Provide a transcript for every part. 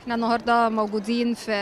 احنا النهارده موجودين في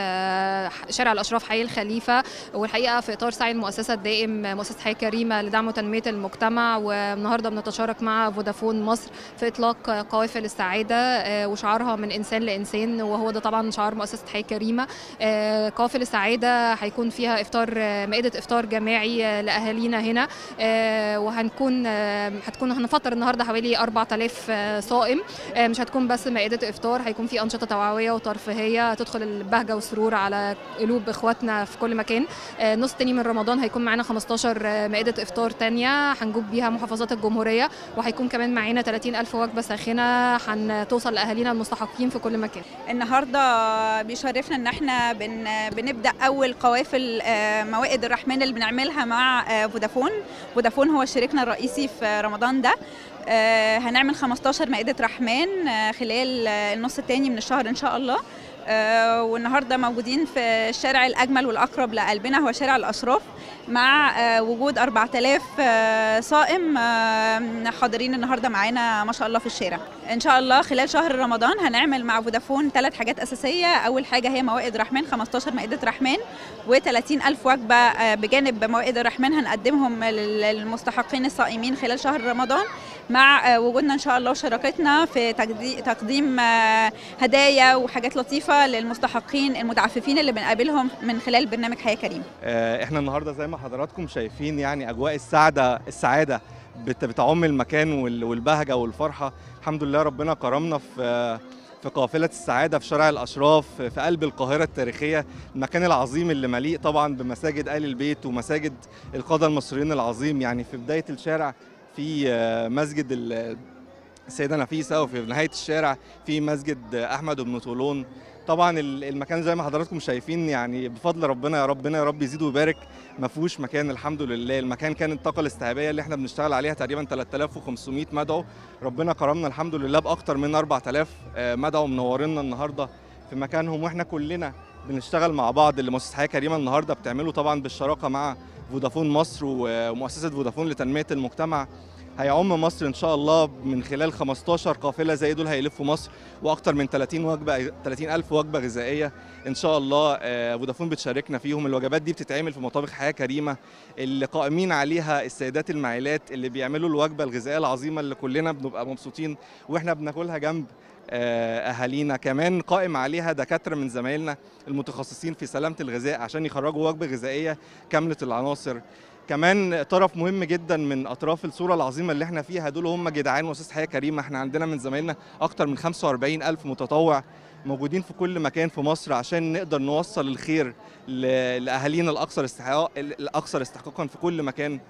شارع الاشراف حي الخليفه والحقيقه في اطار سعي المؤسسه الدائم مؤسسه حياه كريمه لدعم وتنميه المجتمع والنهارده بنتشارك مع فودافون مصر في اطلاق قوافل السعاده آه، وشعارها من انسان لانسان وهو ده طبعا شعار مؤسسه حياه كريمه آه، قوافل السعاده هيكون فيها افطار آه، مائده افطار جماعي آه، لاهالينا هنا آه، وهنكون آه، هتكون هنفطر النهارده حوالي 4000 آه، صائم آه، مش هتكون بس مائده افطار هيكون في انشطه توعويه وترفيهيه هتدخل البهجه والسرور على قلوب اخواتنا في كل مكان آه، نص تاني من رمضان هيكون معانا 15 مائده افطار تانية هنجوب بيها محافظات الجمهوريه وهيكون كمان معانا 30 الف وجبه ساخنه هتوصل لاهالينا المستحقين في كل مكان النهارده بيشرفنا ان احنا بن بنبدا اول قوافل آه، موائد الرحمن اللي بنعملها مع آه، فودافون فودافون هو شريكنا الرئيسي في رمضان ده آه، هنعمل 15 مائده رحمن آه، خلال آه، النص الثاني من الشهر ان شاء الله آه، والنهارده موجودين في الشارع الاجمل والاقرب لقلبنا هو شارع الاشراف مع آه، وجود 4000 آه، صائم آه، حاضرين النهارده معانا ما شاء الله في الشارع ان شاء الله خلال شهر رمضان هنعمل مع فودافون ثلاث حاجات اساسيه اول حاجه هي موائد رحمن 15 مائده رحمن و30 الف وجبه آه، بجانب موائد الرحمن هنقدمهم لل- للمستحقين الصائمين خلال شهر رمضان مع آه، وجودنا ان شاء الله وشراكتنا في تقدي- تقديم آه، هدايا وحاجات لطيفه للمستحقين المتعففين اللي بنقابلهم من خلال برنامج حياه كريمه آه، احنا النهارده زي ما حضراتكم شايفين يعني اجواء السعاده السعاده بت- بتعم المكان وال- والبهجه والفرحه الحمد لله ربنا كرمنا في في قافله السعاده في شارع الاشراف في قلب القاهره التاريخيه المكان العظيم اللي مليء طبعا بمساجد ال البيت ومساجد القاده المصريين العظيم يعني في بدايه الشارع في آه، مسجد ال- السيده نفيسه وفي نهايه الشارع في مسجد احمد بن طولون طبعا ال- المكان زي ما حضراتكم شايفين يعني بفضل ربنا يا ربنا يا رب يزيد ويبارك ما فيهوش مكان الحمد لله المكان كان الطاقه الاستيعابيه اللي احنا بنشتغل عليها تقريبا 3500 مدعو ربنا كرمنا الحمد لله باكتر من 4000 آه، مدعو منورينا النهارده في مكانهم واحنا كلنا بنشتغل مع بعض اللي مؤسسه حياه كريمه النهارده بتعمله طبعا بالشراكه مع فودافون مصر و- ومؤسسه فودافون لتنميه المجتمع هيعم مصر ان شاء الله من خلال 15 قافله زي دول هيلفوا مصر واكتر من 30 وجبه 30 الف وجبه غذائيه ان شاء الله آه، فودافون بتشاركنا فيهم الوجبات دي بتتعمل في مطابخ حياه كريمه اللي قائمين عليها السيدات المعيلات اللي بيعملوا الوجبه الغذائيه العظيمه اللي كلنا بنبقى مبسوطين واحنا بناكلها جنب آه، اهالينا كمان قائم عليها دكاتره من زمايلنا المتخصصين في سلامه الغذاء عشان يخرجوا وجبه غذائيه كامله العناصر كمان طرف مهم جدا من اطراف الصوره العظيمه اللي احنا فيها دول هم جدعان مؤسسه حياه كريمه احنا عندنا من زمايلنا اكتر من 45 الف متطوع موجودين في كل مكان في مصر عشان نقدر نوصل الخير ل- لاهالينا الاكثر استحقاق الاكثر استحقاقا في كل مكان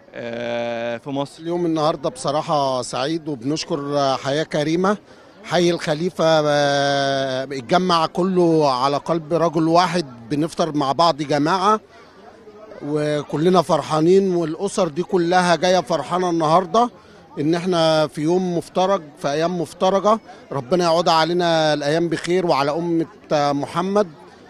آه، في مصر اليوم النهارده بصراحة سعيد وبنشكر حياة كريمة حي الخليفة آه، اتجمع كله على قلب رجل واحد بنفطر مع بعض جماعة وكلنا فرحانين والأسر دي كلها جاية فرحانة النهاردة إن احنا في يوم مفترج في أيام مفترجة ربنا يعود علينا الأيام بخير وعلى أمة محمد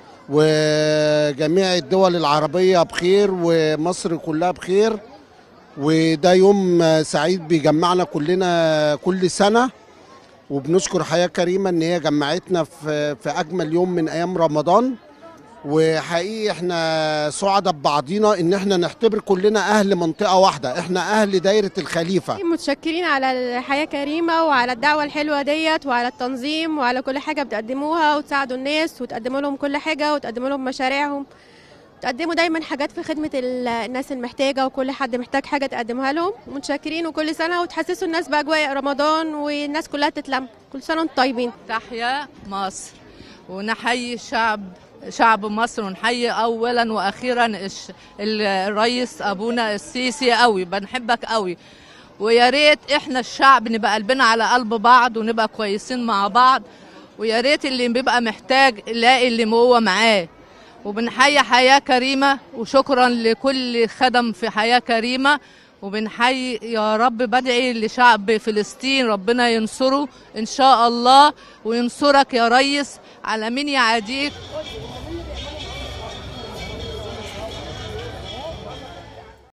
وجميع الدول العربية بخير ومصر كلها بخير وده يوم سعيد بيجمعنا كلنا كل سنة وبنشكر حياة كريمة ان هي جمعتنا في في اجمل يوم من ايام رمضان وحقيقي احنا سعداء ببعضينا ان احنا نعتبر كلنا اهل منطقة واحدة احنا اهل دايرة الخليفة متشكرين على الحياة كريمة وعلى الدعوة الحلوة ديت وعلى التنظيم وعلى كل حاجة بتقدموها وتساعدوا الناس وتقدموا لهم كل حاجة وتقدموا لهم مشاريعهم تقدموا دايما حاجات في خدمة ال- الناس المحتاجة وكل حد محتاج حاجة تقدمها لهم متشكرين وكل سنة وتحسسوا الناس بأجواء رمضان والناس كلها تتلم كل سنة وانتم طيبين تحيا مصر ونحيي الشعب شعب مصر ونحيي اولا واخيرا الش- الرئيس ابونا السيسي قوي بنحبك قوي ويا ريت احنا الشعب نبقى قلبنا على قلب بعض ونبقى كويسين مع بعض ويا ريت اللي بيبقى محتاج يلاقي اللي هو معاه وبنحيي حياة كريمة وشكرا لكل خدم في حياة كريمة وبنحيي يا رب بدعي لشعب فلسطين ربنا ينصره إن شاء الله وينصرك يا ريس على مين يعاديك